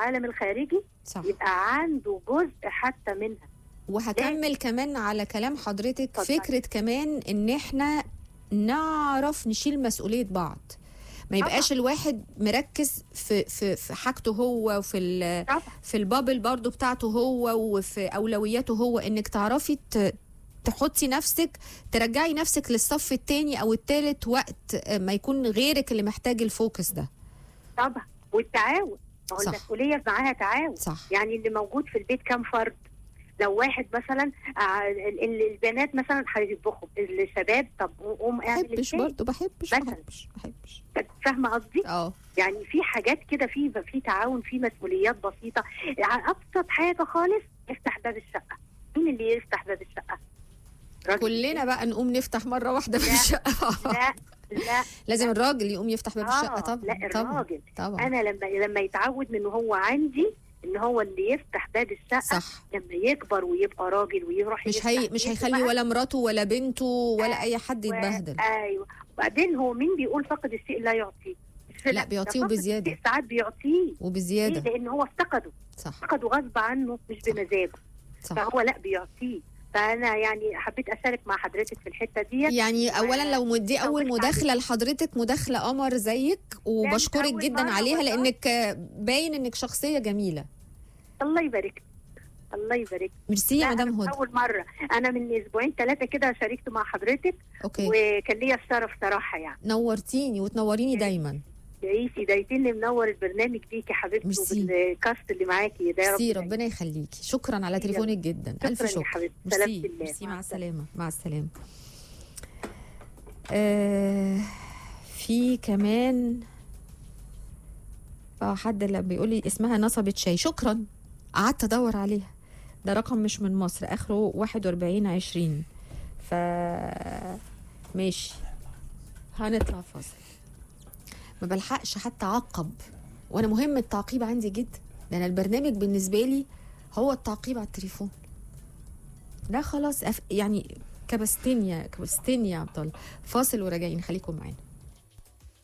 العالم الخارجي صح يبقى عنده جزء حتى منها وهكمل كمان على كلام حضرتك اتفضلي. فكرة كمان ان احنا نعرف نشيل مسؤولية بعض ما يبقاش الواحد مركز في في في حاجته هو وفي ال- طبعا في البابل برضو بتاعته هو وفي اولوياته هو انك تعرفي ت- تحطي نفسك ترجعي نفسك للصف التاني او التالت وقت ما يكون غيرك اللي محتاج الفوكس ده طبعا والتعاون ما هو صح. المسؤوليه معاها تعاون صح يعني اللي موجود في البيت كام فرد لو واحد مثلا آه، ال- ال- البنات مثلا هيطبخوا الشباب طب قوم اعمل بحبش الشاي. برضو بحبش مثلاً. بحبش بحبش فاهمه قصدي؟ اه يعني في حاجات كده في في تعاون في مسؤوليات بسيطه يعني ابسط حاجه خالص افتح باب الشقه مين اللي يفتح باب الشقه؟ راجل. كلنا بقى نقوم نفتح مره واحده في لا. الشقه لا لا لازم الراجل يقوم يفتح باب الشقه آه، طبعا لا طبعا الراجل طبعا انا لما لما يتعود من هو عندي ان هو اللي يفتح باب الشقه صح لما يكبر ويبقى راجل ويروح مش يفتح هي مش بيته هيخلي بقى. ولا مراته ولا بنته ولا اي حد و- يتبهدل ايوه وبعدين هو مين بيقول فقد الشيء لا يعطيه لا، بيعطيه ده فقد وبزيادة. الشيء ساعات بيعطيه ليه؟ وبزياده لان هو افتقده صح افتقده غصب عنه مش صح. بمزاجه صح فهو لا بيعطيه فانا يعني حبيت اشارك مع حضرتك في الحته دي يعني اولا لو دي اول أول مداخله لحضرتك مداخله قمر زيك وبشكرك أول جدا مرة عليها والله. لانك باين انك شخصيه جميله الله يبارك الله يبارك ميرسي يا لا، مدام أنا هدى اول مره انا من اسبوعين ثلاثه كده شاركت مع حضرتك اوكي وكان ليا الشرف صراحه يعني نورتيني وتنوريني دايما تعيشي دايتين منور البرنامج بيكي حبيبتي ميرسي. وبالكاست اللي معاكي ده يا رب ميرسي دايما. ربنا يخليكي شكرا على ميرسي يا تليفونك جدا الف شكرا يا شكر حبيبتي سلامة ميرسي الله ميرسي مع مع السلامه مع السلامه آه في كمان اه حد اللي بيقول لي اسمها نصبت شاي شكرا قعدت ادور عليها ده رقم مش من مصر اخره 41 20 ف ماشي هنطلع فاصل ما بلحقش حتى اعقب وانا مهم التعقيب عندي جدا ده انا البرنامج بالنسبه لي هو التعقيب على التليفون ده خلاص أف... يعني كبستنيا كبستنيا يا عبد الله فاصل وراجعين خليكم معانا